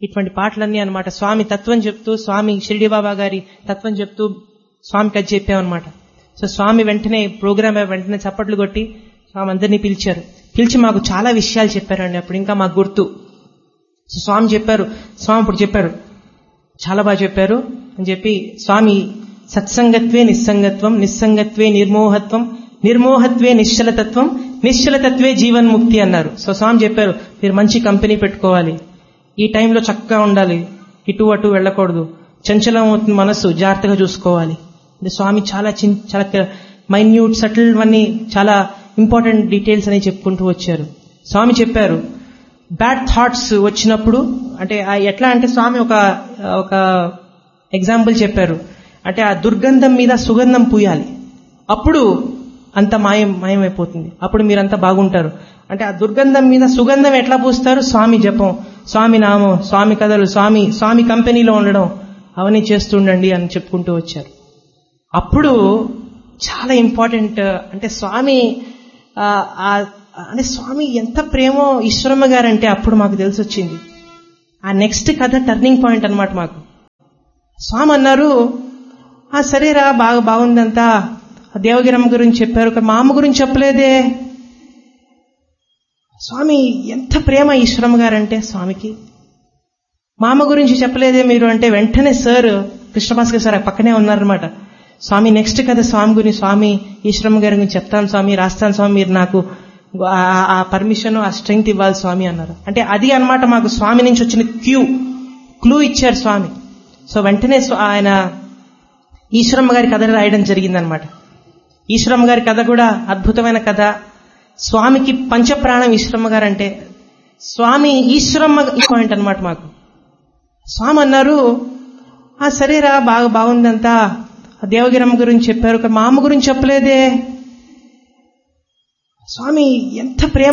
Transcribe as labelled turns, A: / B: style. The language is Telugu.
A: ఇటువంటి పాటలన్నీ అన్నమాట స్వామి తత్వం చెప్తూ స్వామి షిరిడి బాబా గారి తత్వం చెప్తూ స్వామికి అది చెప్పామన్నమాట సో స్వామి వెంటనే ప్రోగ్రామ్ వెంటనే చప్పట్లు కొట్టి స్వామి అందరినీ పిలిచారు పిలిచి మాకు చాలా విషయాలు చెప్పారండి అప్పుడు ఇంకా మాకు గుర్తు సో స్వామి చెప్పారు స్వామి ఇప్పుడు చెప్పారు చాలా బాగా చెప్పారు అని చెప్పి స్వామి సత్సంగత్వే నిస్సంగత్వం నిస్సంగత్వే నిర్మోహత్వం నిర్మోహత్వే నిశ్చలతత్వం నిశ్చలతత్వే జీవన్ముక్తి అన్నారు సో స్వామి చెప్పారు మీరు మంచి కంపెనీ పెట్టుకోవాలి ఈ టైంలో చక్కగా ఉండాలి ఇటు అటు వెళ్ళకూడదు చంచలం అవుతుంది మనస్సు జాగ్రత్తగా చూసుకోవాలి అంటే స్వామి చాలా చిన్ చాలా మైన్యూట్ సటిల్ అన్ని చాలా ఇంపార్టెంట్ డీటెయిల్స్ అని చెప్పుకుంటూ వచ్చారు స్వామి చెప్పారు బ్యాడ్ థాట్స్ వచ్చినప్పుడు అంటే ఆ ఎట్లా అంటే స్వామి ఒక ఒక ఎగ్జాంపుల్ చెప్పారు అంటే ఆ దుర్గంధం మీద సుగంధం పూయాలి అప్పుడు అంత మాయం మాయమైపోతుంది అప్పుడు మీరంతా బాగుంటారు అంటే ఆ దుర్గంధం మీద సుగంధం ఎట్లా పూస్తారు స్వామి జపం స్వామి నామం స్వామి కథలు స్వామి స్వామి కంపెనీలో ఉండడం అవన్నీ చేస్తుండండి అని చెప్పుకుంటూ వచ్చారు అప్పుడు చాలా ఇంపార్టెంట్ అంటే స్వామి ఆ, ఆ, అంటే స్వామి ఎంత ప్రేమో ఈశ్వరమ్మ గారంటే అప్పుడు మాకు తెలిసి వచ్చింది ఆ నెక్స్ట్ కథ టర్నింగ్ పాయింట్ అన్నమాట మాకు స్వామి అన్నారు ఆ సరేరా బాగా బాగుందంతా ఆ దేవగిరమ్మ గురించి చెప్పారు కానీ మా అమ్మ గురించి చెప్పలేదే స్వామి ఎంత ప్రేమ ఈశ్వరమ్మ గారంటే స్వామికి మా అమ్మ గురించి చెప్పలేదే మీరు అంటే వెంటనే సార్ కృష్ణభాస్కర్ సార్ ఆ పక్కనే ఉన్నారనమాట స్వామి నెక్స్ట్ కథ స్వామి గురించి స్వామి ఈశ్వరమ్మ గారి గురించి చెప్తాను స్వామి రాస్తాను స్వామి మీరు నాకు ఆ- ఆ పర్మిషన్ ఆ స్ట్రెంగ్త్ ఇవ్వాలి స్వామి అన్నారు అంటే అది అన్నమాట మాకు స్వామి నుంచి వచ్చిన క్యూ క్లూ ఇచ్చారు స్వామి సో వెంటనే స్వ- ఆయన ఈశ్వరమ్మ గారి కథ రాయడం జరిగిందనమాట ఈశ్వరమ్మ గారి కథ కూడా అద్భుతమైన కథ స్వామికి పంచప్రాణం ఈశ్వరమ్మ గారు అంటే స్వామి ఈశ్వరమ్మ పాయింట్ అనమాట మాకు స్వామి అన్నారు ఆ సరేరా బాగా బాగుందంతా ఆ దేవగిరమ్మ గురించి చెప్పారు కానీ మా అమ్మ గురించి చెప్పలేదే స్వామి ఎంత ప్రేమ